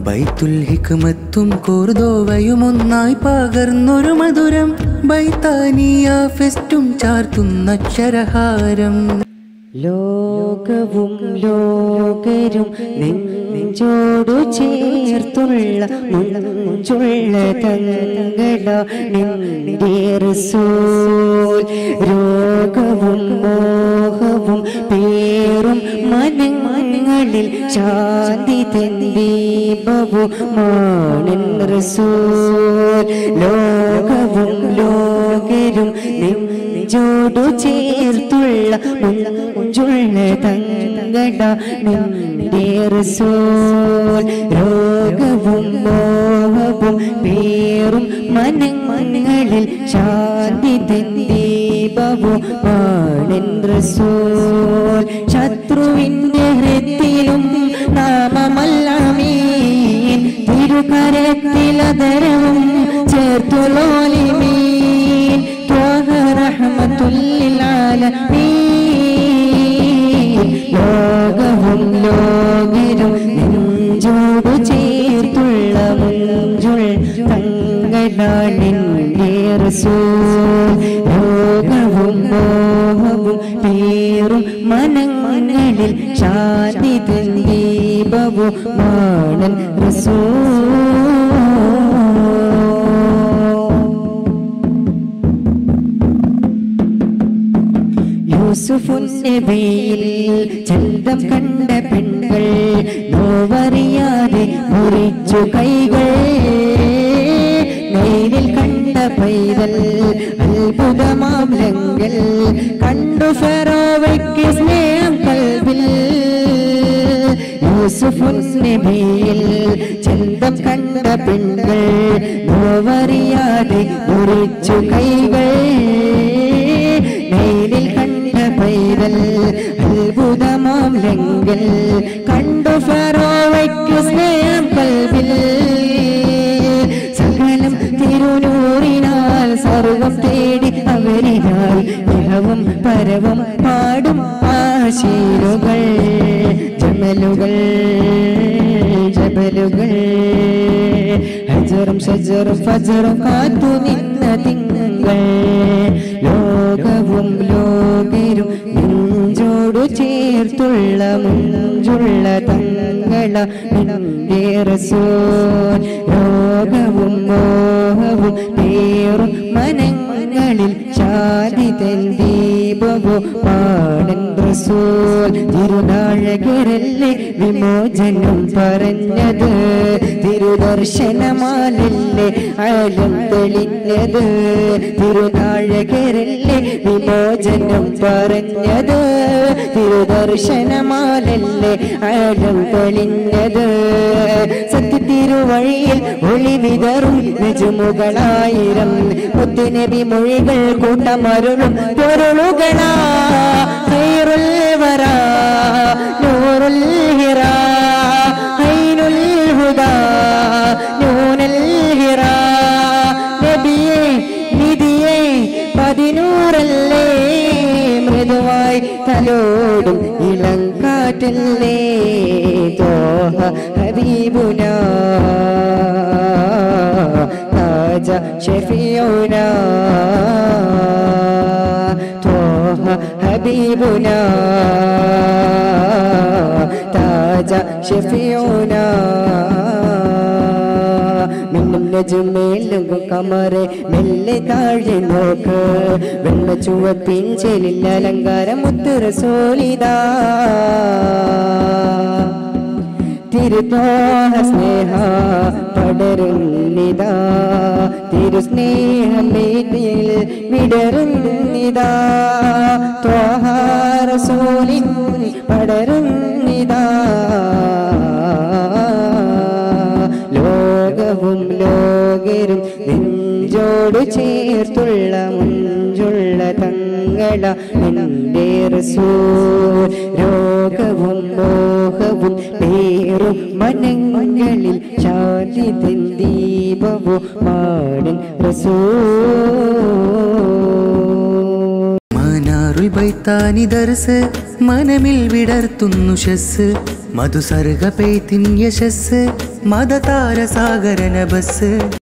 ബൈത്തുൽ ഹിക്മത്തും കോർദോവയും ഒന്നായി പകർന്നൊരു മധുരം ബൈത്താനിയ ഫെസ്റ്റും ചാർത്തുന്നക്ഷരഹാരം ലോകവും ലോകരും നെഞ്ചോടു ചേർത്തുള്ള മുഞ്ചുള്ള തങ്ങള നിന്റെ റസൂൽ രോഗവും മോഹവും പേറും മനങ്ങളിൽ ശാന്തി തന്ദീപവും മാണിൻ റസൂൽ ലോകവും ലോകരും നെഞ്ചോടു ചേർത്തുള്ള മുഞ്ചുള്ള തങ്ങള നിന്റെ റസൂൽ രോഗവും മോഹവും പേറും മനങ്ങളിൽ ശാന്തി ദീപവും ആണൻ റസൂൽ ശത്രുവിന്റെ ഹൃത്തിലും നാമമല്ലമീൻ തിരുകരത്തിലതരവും ചേർത്തുലോലിമീൻ ത്വാഹ റഹ്മത്തുല്ലിലാലമീൻ ലോകവും ലോകരും നെഞ്ചോട് ചേർത്തുള്ള മുഞ്ചുൾ തങ്ങളാണിൻ്റെ റസൂൽ ലോകവും മോഹവും പേറും മനങ്ങളിൽ ശാന്തി ദീപവും മാണൻ റസൂൽ യൂസുഫുൻ നബിയിൽ ചന്തം കണ്ട പെൺകൾ നോവറിയാതെ മുറിച്ചു കൈകൾ നേരിൽ കണ്ട പൈതൽ അത്ഭുതമാം ലങ്കൽ കണ്ടു ഫെറോവയ്ക്ക് സ്നേഹം കൽവിൽ യൂസുഫുൻ നബിയിൽ ചന്തം കണ്ട പെൺകൾ നോവറിയാതെ മുറിച്ചു കൈകൾ നേരിൽ കണ്ട പൈതൽ അത്ഭുതമാം ലങ്കൽ കണ്ടു ഫറോവയ്ക്കു സ്നേഹം കൽവിൽ സകലം തിരുനൂറിനാൽ സർവം തേടി അവരിനാൽ ഇഹവും പരവും പാടും ആശീലുകൾ ജമലുകൾ ജബലുകൾ ഹജറും ഷജറും ഫജറും കാത്തു നിന്ന തിങ്കൾ ലോകവും ലോകരും നെഞ്ചോടു ചേർത്തുള്ള മുഞ്ചുള്ള തങ്ങള നിന്റെ റസൂൽ ലോകവും മോഹവും പേറും മനങ്ങളിൽ ശാന്തി തൻ ദീപവും പാടൻ റസൂൽ തിരുനാഴകരല്ലേ വിമോചനം പറഞ്ഞത് തിരുദർശനമാലല്ലേ ആലം തെളിഞ്ഞത് തിരുനാഴകരല്ലേ വിമോചനം പറഞ്ഞത് തിരുദർശനമാലല്ലേ ആലം തെളിഞ്ഞത് സത്യത്തിരുവഴിയിൽ ഒളി വിതറും നിജമുകളായിരം മുത്തുനബി മൊഴികൾ കൂട്ടമരുളും പൊരുളുകളാ ഖൈറുൽ വരാ നൂറുൽ ഹിറാ ഖൈനുൽ ഹുദാ നൂനുൽ ഹിറാ നബിയേ നിധിയേ പതിനൂറല്ലേ മൃദുവായി തലോടും ഇളം കാറ്റല്ലേ തോഹ ഹബീബുന താജ ഷഫിയുന തോഹ ഹബീബുന താജ ഷഫിയുന മിന്നും നജുമേലും കമറെ മെല്ലെ താഴെ നോക്ക് വെണ്ണ ചുവപ്പിൻ ചെലിൽ അലങ്കാരം മുത്തുറസോലിതാ തിരുതോഹ സ്നേഹ പടരുന്നിതാ തിരുസ്നേഹം വീട്ടിൽ വിടരുന്നിതാ ത്വാഹാരസോലിൻ പടരുന്നിതാ ലോകവും ലോകരും നെഞ്ചോട് ചേർത്തുള്ള മുഞ്ചുള്ള തങ്ങള നിന്റെ റസൂൽ രോഗവും മോഹവും പേറും മനങ്ങളിൽ ശാന്തി തൻ ദീപവും മാടൻ റസൂൽ മാനാറുൽ ബൈത്ത് ബൈത്താനി ദർസ് മനമിൽ വിടർത്തുന്നു ശസ് മധുസർഗ പെയ്ത്തിൻ യശസ് മതതാര സാഗരന ബസ്